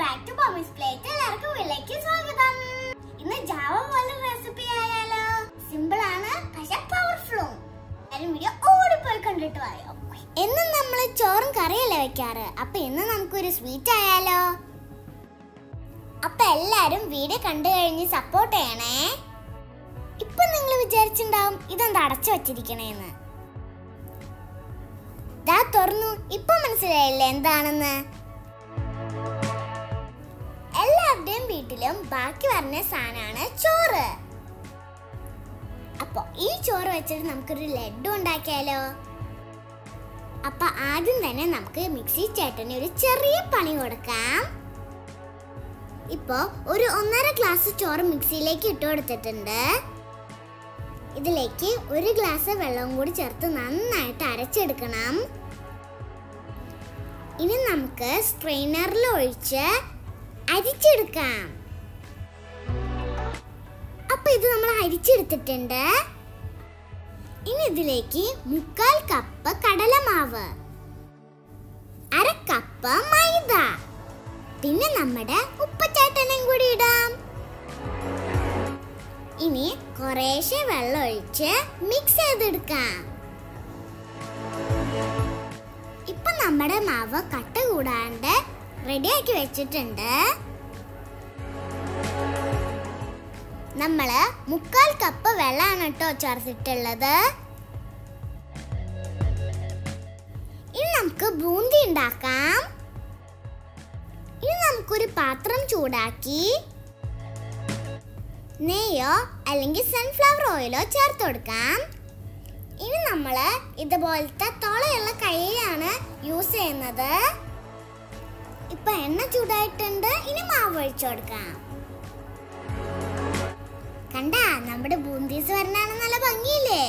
back to ബോമിസ് plate എല്ലാവർക്കും വീട്ടിലേക്ക് സ്വാഗതം ഇന്ന് ജാവ പോലെ റെസിപ്പി ആയാലോ സിമ്പിൾ ആണ് പക്ഷെ പവർഫുള്ളും എല്ലാവരും വീഡിയോ ഓടിപ്പോയി കണ്ടിട്ട് പറയോ എന്നും നമ്മൾ ചോറും കറിയല്ലേ വെക്കാറ് അപ്പൊ ഇന്ന് നമുക്കൊരു സ്വീറ്റ് ആയാലോ അപ്പൊ എല്ലാരും വീഡിയോ കണ്ടു കഴിഞ്ഞ് സപ്പോർട്ട് ചെയ്യണേ ഇപ്പൊ നിങ്ങൾ വിചാരിച്ചിണ്ടാവും ഇതെന്താ അടച്ചു വച്ചിരിക്കണേന്ന് ദാ തുറന്നു ഇപ്പൊ മനസ്സിലായില്ലേ എന്താണെന്ന് എല്ലാവരുടെയും വീട്ടിലും ബാക്കി പറഞ്ഞ സാധനമാണ് ചോറ് അപ്പൊ ഈ ചോറ് വെച്ചിട്ട് നമുക്കൊരു ലഡു ഉണ്ടാക്കിയാലോ അപ്പൊ ആദ്യം തന്നെ നമുക്ക് മിക്സി ചേട്ടന് ഒരു ചെറിയ പണി കൊടുക്കാം ഇപ്പോ ഒരു ഒന്നര ഗ്ലാസ് ചോറ് മിക്സിയിലേക്ക് ഇട്ട് കൊടുത്തിട്ടുണ്ട് ഇതിലേക്ക് ഒരു ഗ്ലാസ് വെള്ളം കൂടി ചേർത്ത് നന്നായിട്ട് അരച്ചെടുക്കണം ഇനി നമുക്ക് സ്ട്രെയിനറിൽ ഒഴിച്ച് അരിച്ചെടുക്കാം അപ്പൊ ഇത് നമ്മൾ അരിച്ചെടുത്തിട്ടുണ്ട് ഇനി ഇതിലേക്ക് മുക്കാൽ കപ്പ് കടലമാവ് അര കപ്പ് മൈദ പിന്നെ നമ്മുടെ ഉപ്പച്ചേട്ടനും കൂടി ഇടാം ഇനി കുറേശ്ശെ വെള്ളം ഒഴിച്ച് മിക്സ് ചെയ്തെടുക്കാം ഇപ്പൊ നമ്മുടെ മാവ് കട്ട കൂടാണ്ട് റെഡിയാക്കി വെച്ചിട്ടുണ്ട് നമ്മള് മുക്കാൽ കപ്പ് വെള്ളമാണ് കേട്ടോ ചേർത്തിട്ടുള്ളത് ഇനി നമുക്ക് ബൂന്തി ഉണ്ടാക്കാം ഇനി നമുക്കൊരു പാത്രം ചൂടാക്കി നെയ്യോ അല്ലെങ്കിൽ സൺഫ്ലവർ ഓയിലോ ചേർത്ത് കൊടുക്കാം ഇനി നമ്മൾ ഇതുപോലത്തെ തുളയുള്ള കൈയാണ് യൂസ് ചെയ്യുന്നത് ഇപ്പൊ എണ്ണ ചൂടായിട്ടുണ്ട് ഇനി മാവ് ഒഴിച്ചു കൊടുക്കാം കണ്ട നമ്മുടെ ബൂന്തീസ് വരണാണ് നല്ല ഭംഗിയില്ലേ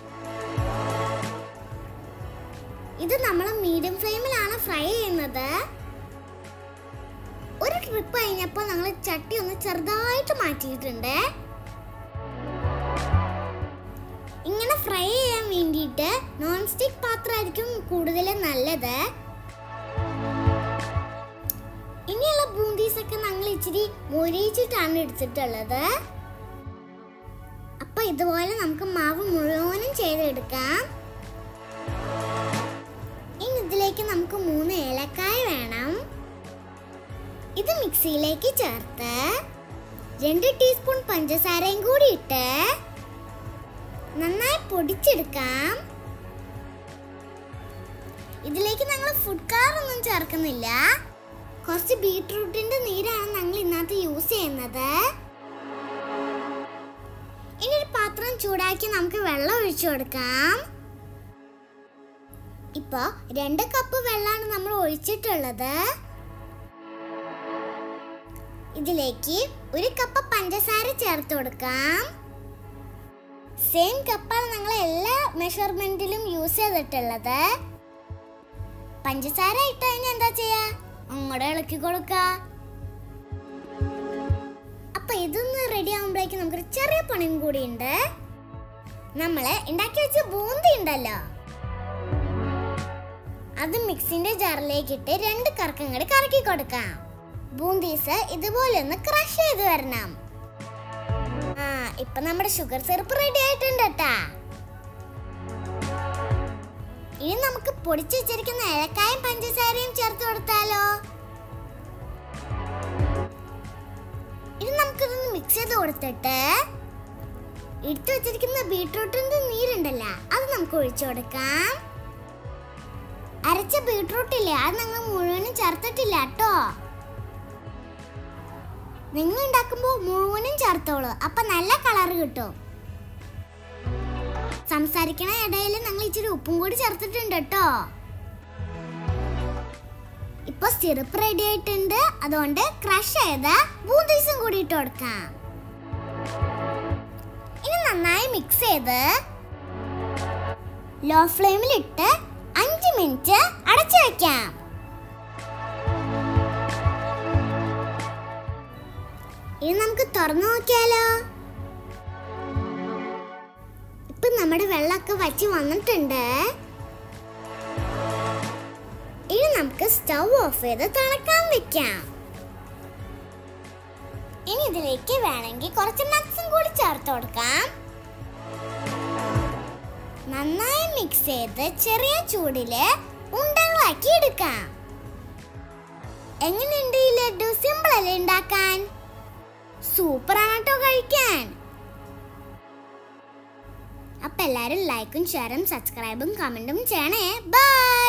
ഇത് നമ്മൾ മീഡിയം ഫ്ലെയിമിലാണ് ഫ്രൈ ചെയ്യുന്നത് ഒരു ട്രിപ്പ് കഴിഞ്ഞപ്പോൾ ഞങ്ങൾ ചട്ടി ഒന്ന് ചെറുതായിട്ട് മാറ്റിയിട്ടുണ്ട് ഇങ്ങനെ ഫ്രൈ ചെയ്യാൻ വേണ്ടിയിട്ട് നോൺ സ്റ്റിക് പാത്രമായിരിക്കും കൂടുതൽ നല്ലത് ഇനിയുള്ള ബൂന്തീസ് ഒക്കെ ഞങ്ങൾ ഇച്ചിരി മൊരിയിച്ചിട്ടാണ് എടുത്തിട്ടുള്ളത് അപ്പൊ ഇതുപോലെ നമുക്ക് മാവ് മുഴുവനും ചെയ്തെടുക്കാം ഇനി ഇതിലേക്ക് നമുക്ക് മൂന്ന് ഏലക്കായ വേണം ഇത് മിക്സിയിലേക്ക് ചേർത്ത് രണ്ട് ടീസ്പൂൺ പഞ്ചസാരയും കൂടി ഇട്ട് നന്നായി പൊടിച്ചെടുക്കാം ഇതിലേക്ക് ഞങ്ങൾ ഫുഡ് കളർ ഒന്നും ചേർക്കുന്നില്ല കുറച്ച് ബീട്രൂട്ടിന്റെ നീരാണ് ഞങ്ങൾ ഇന്നത്തെ യൂസ് ചെയ്യുന്നത് ഇനി ഒരു പാത്രം ചൂടാക്കി നമുക്ക് വെള്ളം ഒഴിച്ചു കൊടുക്കാം ഇപ്പൊ രണ്ട് കപ്പ് വെള്ളമാണ് നമ്മൾ ഒഴിച്ചിട്ടുള്ളത് ഇതിലേക്ക് ഒരു കപ്പ് പഞ്ചസാര ചേർത്ത് കൊടുക്കാം സെയിം കപ്പാണ് ഞങ്ങൾ എല്ലാ മെഷർമെന്റിലും യൂസ് ചെയ്തിട്ടുള്ളത് പഞ്ചസാര ഇട്ട് കഴിഞ്ഞാൽ എന്താ ചെയ്യാ അങ്ങോട്ട് ഇളക്കി കൊടുക്ക അപ്പൊ ഇതൊന്ന് റെഡി ആകുമ്പോഴേക്കും നമുക്കൊരു ചെറിയ പണിയും കൂടി ഉണ്ട് നമ്മള് ഉണ്ടാക്കി വെച്ച ബൂന്തി ഉണ്ടല്ലോ അത് മിക്സിന്റെ ജാറിലേക്ക് ഇട്ട് രണ്ട് കറക്കം കൂടി കറക്കി കൊടുക്കാം ബൂന്തീസ് ഇതുപോലെ ഒന്ന് ക്രഷ് ചെയ്ത് വരണം ആ ഇപ്പൊ നമ്മുടെ ഷുഗർ സിറപ്പ് റെഡി ആയിട്ടുണ്ട് കേട്ടാ ഇനി നമുക്ക് പൊടിച്ചു വെച്ചിരിക്കുന്ന ഏലക്കായും പഞ്ചസാരയും ചേർത്ത് കൊടുത്താലോ ഇനി നമുക്കിതൊന്ന് മിക്സ് ചെയ്ത് കൊടുത്തിട്ട് എടുത്തു വെച്ചിരിക്കുന്ന ബീട്രൂട്ടിന്റെ നീരുണ്ടല്ല അത് നമുക്ക് ഒഴിച്ചു കൊടുക്കാം അരച്ച ബീട്രൂട്ട് ഇല്ലേ അത് ഞങ്ങൾ മുഴുവനും ചേർത്തിട്ടില്ല കേട്ടോ നിങ്ങൾ ഉണ്ടാക്കുമ്പോൾ മുഴുവനും ചേർത്തോളൂ അപ്പൊ നല്ല കളർ കിട്ടും സംസാരിക്കണ ഇടയിൽ ഞങ്ങൾ ഇച്ചിരി ഉപ്പും കൂടി ചേർത്തിട്ടുണ്ട് കേട്ടോ ഇപ്പൊ സിറപ്പ് റെഡി ആയിട്ടുണ്ട് അതുകൊണ്ട് ക്രഷ് ചെയ്ത ബൂന്തീസും കൂടി ഇട്ട് കൊടുക്കാം ഇനി നന്നായി മിക്സ് ചെയ്ത് ലോ ഫ്ലെയിമിൽ ഇട്ട് അഞ്ച് മിനിറ്റ് അടച്ചു വെക്കാം ഇനി നമുക്ക് തുറന്നു നോക്കിയാലോ ഇപ്പൊ നമ്മുടെ വെള്ളമൊക്കെ വറ്റി വന്നിട്ടുണ്ട് ഇനി നമുക്ക് സ്റ്റൗ ഓഫ് ചെയ്ത് തണുക്കാൻ വെക്കാം ഇനി ഇതിലേക്ക് വേണമെങ്കിൽ കുറച്ച് നട്ട്സും കൂടി ചേർത്ത് കൊടുക്കാം നന്നായി മിക്സ് ചെയ്ത് ചെറിയ ചൂടില് ഉണ്ടകളാക്കി എടുക്കാം എങ്ങനെയുണ്ട് ഈ ലഡു സിമ്പിൾ അല്ലേ ഉണ്ടാക്കാൻ സൂപ്പർ ആണ് കേട്ടോ കഴിക്കാൻ അപ്പൊ എല്ലാരും ലൈക്കും ഷെയറും സബ്സ്ക്രൈബും കമന്റും ചെയ്യണേ ബൈ